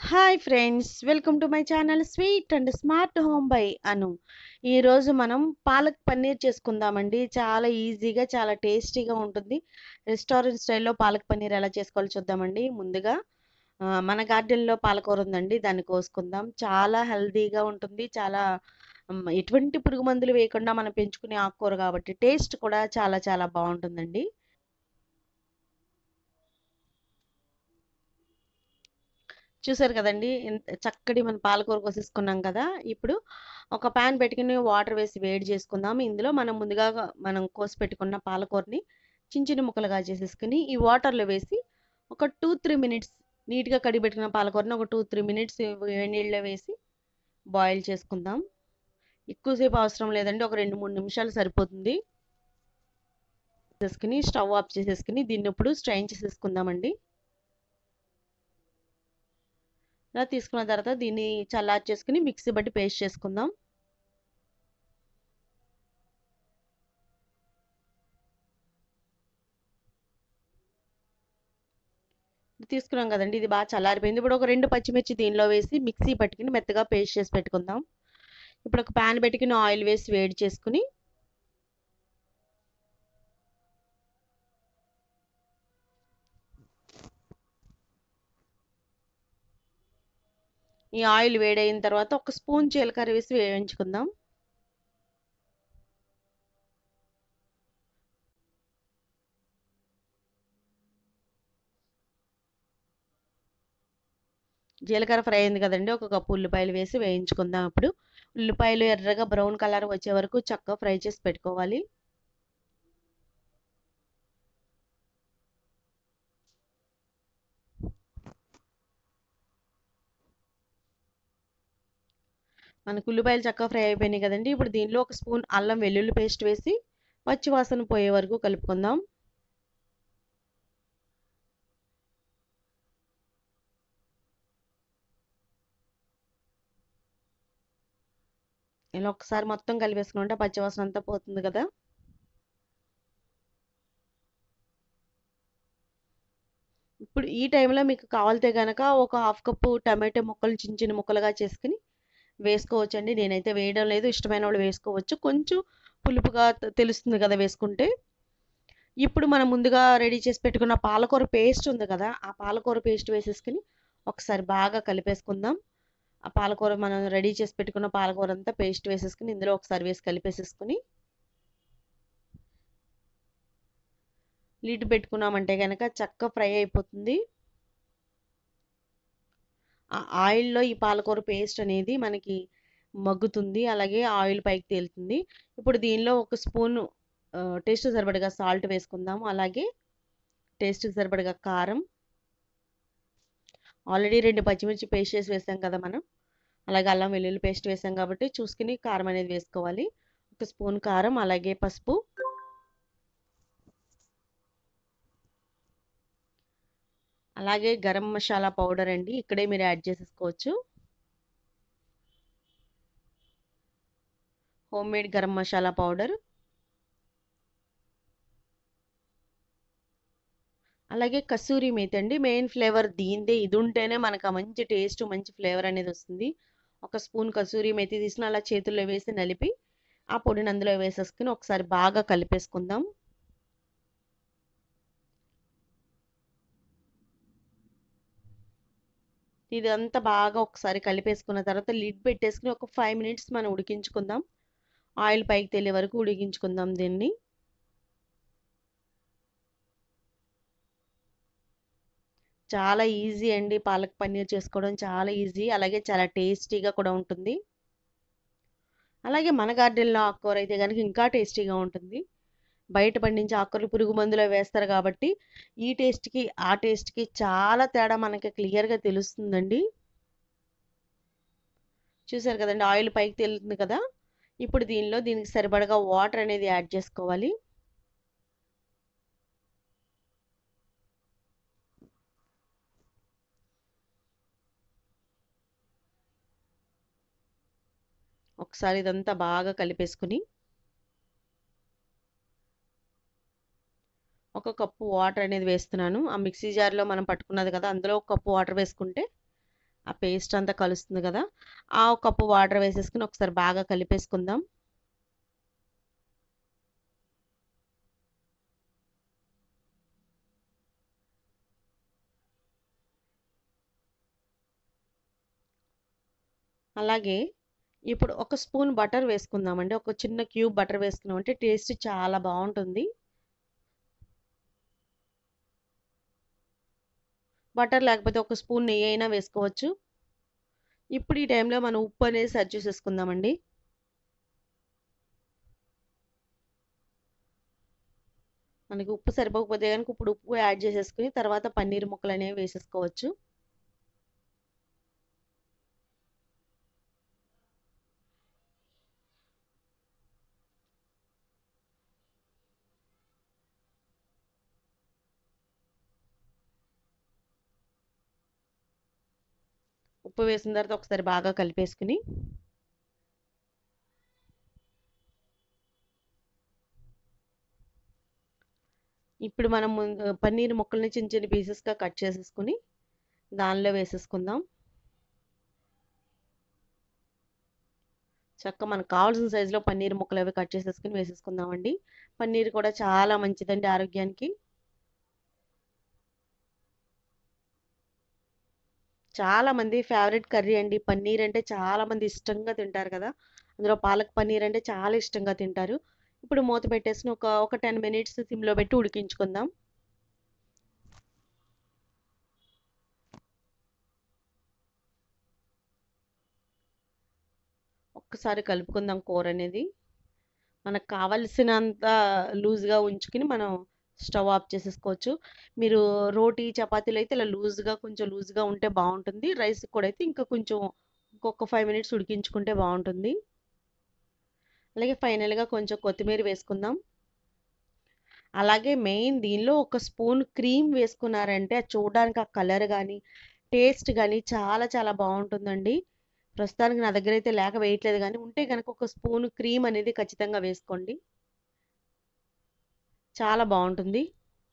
hi friends welcome to my channel sweet and smart home by Anu ఈరోజు మనం పాలక్ పన్నీర్ చేసుకుందామండి చాలా ఈజీగా చాలా టేస్టీగా ఉంటుంది రెస్టారెంట్ స్టైల్లో పాలక్ పన్నీర్ ఎలా చేసుకోవాలో చూద్దామండి ముందుగా ఆ, మన గార్డెన్లో పాలకూర ఉందండి దాన్ని కోసుకుందాం చాలా హెల్తీగా ఉంటుంది చాలా మ్, ఎటువంటి పురుగు మందులు వేయకుండా మనం పెంచుకునే ఆకుకూర కాబట్టి టేస్ట్ కూడా చాలా చాలా బాగుంటుందండి చూసారు కదండి ఎంత చక్కటి మన పాలకూర కోసేసుకున్నాం కదా ఇప్పుడు ఒక ప్యాన్ పెట్టుకుని వాటర్ వేసి వేడి చేసుకుందాం ఇందులో మనం ముందుగా మనం కోసి పెట్టుకున్న పాలకూరని చిన్న చిన్న ముక్కలుగా చేసేసుకుని ఈ వాటర్లో వేసి ఒక టూ త్రీ మినిట్స్ నీట్గా కడిగి పెట్టుకున్న పాలకూరని ఒక టూ త్రీ మినిట్స్ నీళ్ళలో వేసి బాయిల్ చేసుకుందాం ఎక్కువసేపు అవసరం లేదండి ఒక రెండు మూడు నిమిషాలు సరిపోతుంది చేసుకుని స్టవ్ ఆఫ్ చేసేసుకుని దీన్ని ఇప్పుడు స్ట్రైన్ చేసేసుకుందామండి ఇలా తీసుకున్న తర్వాత దీన్ని చల్లారి చేసుకుని మిక్సీ బట్టి పేస్ట్ చేసుకుందాం తీసుకున్నాం కదండి ఇది బాగా చల్లారిపోయింది ఇప్పుడు ఒక రెండు పచ్చిమిర్చి దీనిలో వేసి మిక్సీ పట్టుకుని మెత్తగా పేస్ట్ చేసి పెట్టుకుందాం ఇప్పుడు ఒక ప్యాన్ పెట్టుకుని ఆయిల్ వేసి వేడి చేసుకుని ఈ ఆయిల్ వేడైన తర్వాత ఒక స్పూన్ జీలకర్ర వేసి వేయించుకుందాం జీలకర్ర ఫ్రై అయింది కదండి ఒక కప్పు ఉల్లిపాయలు వేసి వేయించుకుందాం ఇప్పుడు ఉల్లిపాయలు ఎర్రగా బ్రౌన్ కలర్ వచ్చే వరకు చక్కగా ఫ్రై చేసి పెట్టుకోవాలి మనకు ఉల్లిపాయలు చక్కగా ఫ్రై అయిపోయినాయి కదండి ఇప్పుడు దీనిలో ఒక స్పూన్ అల్లం వెల్లుల్లి పేస్ట్ వేసి పచ్చి వాసన పోయే వరకు కలుపుకుందాం ఇలా ఒకసారి మొత్తం కలిపేసుకుంటే పచ్చివాసన అంతా పోతుంది కదా ఇప్పుడు ఈ టైంలో మీకు కావాలితే కనుక ఒక హాఫ్ కప్పు టమాటో ముక్కలు చిన్న చిన్న ముక్కలుగా చేసుకుని వేసుకోవచ్చు అండి నేనైతే వేయడం లేదు ఇష్టమైన వాళ్ళు వేసుకోవచ్చు కొంచెం పులుపుగా తెలుస్తుంది కదా వేసుకుంటే ఇప్పుడు మనం ముందుగా రెడీ చేసి పెట్టుకున్న పాలకూర పేస్ట్ ఉంది కదా ఆ పాలకూర పేస్ట్ వేసేసుకుని ఒకసారి బాగా కలిపేసుకుందాం ఆ పాలకూర మనం రెడీ చేసి పెట్టుకున్న పాలకూర అంతా పేస్ట్ వేసేసుకుని ఇందులో ఒకసారి వేసి కలిపేసేసుకుని లిడ్ పెట్టుకున్నామంటే కనుక చక్క ఫ్రై అయిపోతుంది ఆ ఆయిల్లో ఈ పాలకూర పేస్ట్ అనేది మనకి మగ్గుతుంది అలాగే ఆయిల్ పైకి తేలుతుంది ఇప్పుడు దీనిలో ఒక స్పూన్ టేస్ట్ సరిపడగా సాల్ట్ వేసుకుందాం అలాగే టేస్ట్ సరిపడగా కారం ఆల్రెడీ రెండు పచ్చిమిర్చి పేస్ట్ చేసి వేసాం కదా మనం అలాగే అల్లం వెల్లుల్లి పేస్ట్ వేసాం కాబట్టి చూసుకుని కారం అనేది వేసుకోవాలి ఒక స్పూన్ కారం అలాగే పసుపు అలాగే గరం మసాలా పౌడర్ అండి ఇక్కడే మీరు యాడ్ చేసేసుకోవచ్చు home made garam masala powder అలాగే కసూరి మేతి అండి మెయిన్ ఫ్లేవర్ దీందే ఇది ఉంటేనే మనకు మంచి టేస్ట్ మంచి ఫ్లేవర్ అనేది వస్తుంది ఒక స్పూన్ కసూరి మేతి తీసుకుని అలా చేతుల్లో వేసి నలిపి ఆ పొడిని అందులో వేసేసుకుని ఒకసారి బాగా కలిపేసుకుందాం ఇదంతా బాగా ఒకసారి కలిపేసుకున్న తర్వాత లిడ్ పెట్టేసుకుని ఒక ఫైవ్ మినిట్స్ మనం ఉడికించుకుందాం ఆయిల్ పైకి తెలియ వరకు ఉడికించుకుందాం దీన్ని చాలా ఈజీ అండి పాలక్ పన్నీర్ చేసుకోవడం చాలా ఈజీ అలాగే చాలా టేస్టీగా కూడా ఉంటుంది అలాగే మన గార్డెన్లో ఆకుకూర అయితే కనుక ఇంకా టేస్టీగా ఉంటుంది బయట పండించే ఆకుకూరలు పురుగు మందులో వేస్తారు కాబట్టి ఈ టేస్ట్కి ఆ టేస్ట్కి చాలా తేడా మనకి క్లియర్గా తెలుస్తుందండి చూసారు కదండి ఆయిల్ పైకి తెలుస్తుంది కదా ఇప్పుడు దీనిలో దీనికి సరిపడగా వాటర్ అనేది యాడ్ చేసుకోవాలి ఒకసారి ఇదంతా బాగా కలిపేసుకుని ఒక కప్పు వాటర్ అనేది వేస్తున్నాను ఆ మిక్సీ జార్లో మనం పట్టుకున్నది కదా అందులో ఒక కప్పు వాటర్ వేసుకుంటే ఆ పేస్ట్ అంతా కలుస్తుంది కదా ఆ ఒక కప్పు వాటర్ వేసేసుకుని ఒకసారి బాగా కలిపేసుకుందాం అలాగే ఇప్పుడు ఒక స్పూన్ బటర్ వేసుకుందామండి ఒక చిన్న క్యూబ్ బటర్ వేసుకున్నామంటే టేస్ట్ చాలా బాగుంటుంది బటర్ లేకపోతే ఒక స్పూన్ నెయ్యి అయినా వేసుకోవచ్చు ఇప్పుడు ఈ టైంలో మనం ఉప్పు అనేది సరి చూసేసుకుందామండి మనకి ఉప్పు సరిపోకపోతే కనుక ఇప్పుడు ఉప్పు యాడ్ చేసేసుకుని తర్వాత పన్నీర్ ముక్కలు అనేవి వేసేసుకోవచ్చు ఉప్పు వేసిన తర్వాత ఒకసారి బాగా కలిపేసుకుని ఇప్పుడు మనం పన్నీర్ ముక్కల్ని చిన్న చిన్న పీసెస్గా కట్ చేసేసుకుని దానిలో వేసేసుకుందాం చక్క మనకు కావాల్సిన సైజులో పన్నీర్ ముక్కలు అవి కట్ చేసేసుకుని వేసేసుకుందామండి పన్నీర్ కూడా చాలా మంచిదండి ఆరోగ్యానికి చాలా మంది ఫేవరెట్ కర్రీ అండి పన్నీర్ అంటే చాలా మంది ఇష్టంగా తింటారు కదా అందులో పాలక్ పన్నీర్ అంటే చాలా ఇష్టంగా తింటారు ఇప్పుడు మూత పెట్టేసి ఒక ఒక టెన్ మినిట్స్ సిమ్లో పెట్టి ఉడికించుకుందాం ఒక్కసారి కలుపుకుందాం కూర అనేది మనకు కావలసినంత లూజ్గా ఉంచుకుని మనం స్టవ్ ఆఫ్ చేసేసుకోవచ్చు మీరు రోటీ చపాతీలు అయితే ఇలా లూజ్గా కొంచెం లూజ్గా ఉంటే బాగుంటుంది రైస్ కూడా అయితే ఇంకా కొంచెం ఇంకొక ఫైవ్ మినిట్స్ ఉడికించుకుంటే బాగుంటుంది అలాగే ఫైనల్గా కొంచెం కొత్తిమీర వేసుకుందాం అలాగే మెయిన్ దీనిలో ఒక స్పూన్ క్రీమ్ వేసుకున్నారంటే అది చూడడానికి ఆ కలర్ కానీ టేస్ట్ కానీ చాలా చాలా బాగుంటుందండి ప్రస్తుతానికి నా దగ్గర అయితే లేక వేయట్లేదు కానీ ఉంటే కనుక ఒక స్పూన్ క్రీమ్ అనేది ఖచ్చితంగా వేసుకోండి చాలా బాగుంటుంది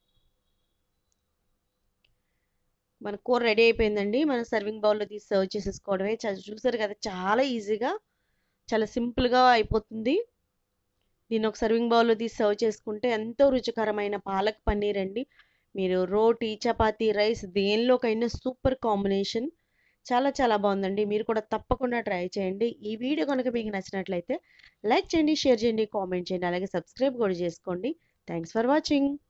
మన కూర రెడీ అయిపోయిందండి మనం సర్వింగ్ బౌల్లో తీసి సర్వ్ చేసేసుకోవడమే చూసారు కదా చాలా ఈజీగా చాలా సింపుల్గా అయిపోతుంది దీన్ని ఒక సర్వింగ్ బౌల్లో తీసి సర్వ్ చేసుకుంటే ఎంతో రుచికరమైన పాలక్ పన్నీర్ అండి మీరు రోటీ చపాతీ రైస్ దేనిలోకైనా సూపర్ కాంబినేషన్ చాలా చాలా బాగుందండి మీరు కూడా తప్పకుండా ట్రై చేయండి ఈ వీడియో కనుక మీకు నచ్చినట్లయితే లైక్ చేయండి షేర్ చేయండి కామెంట్ చేయండి అలాగే సబ్స్క్రైబ్ కూడా చేసుకోండి థ్యాంక్స్ ఫర్ వాచింగ్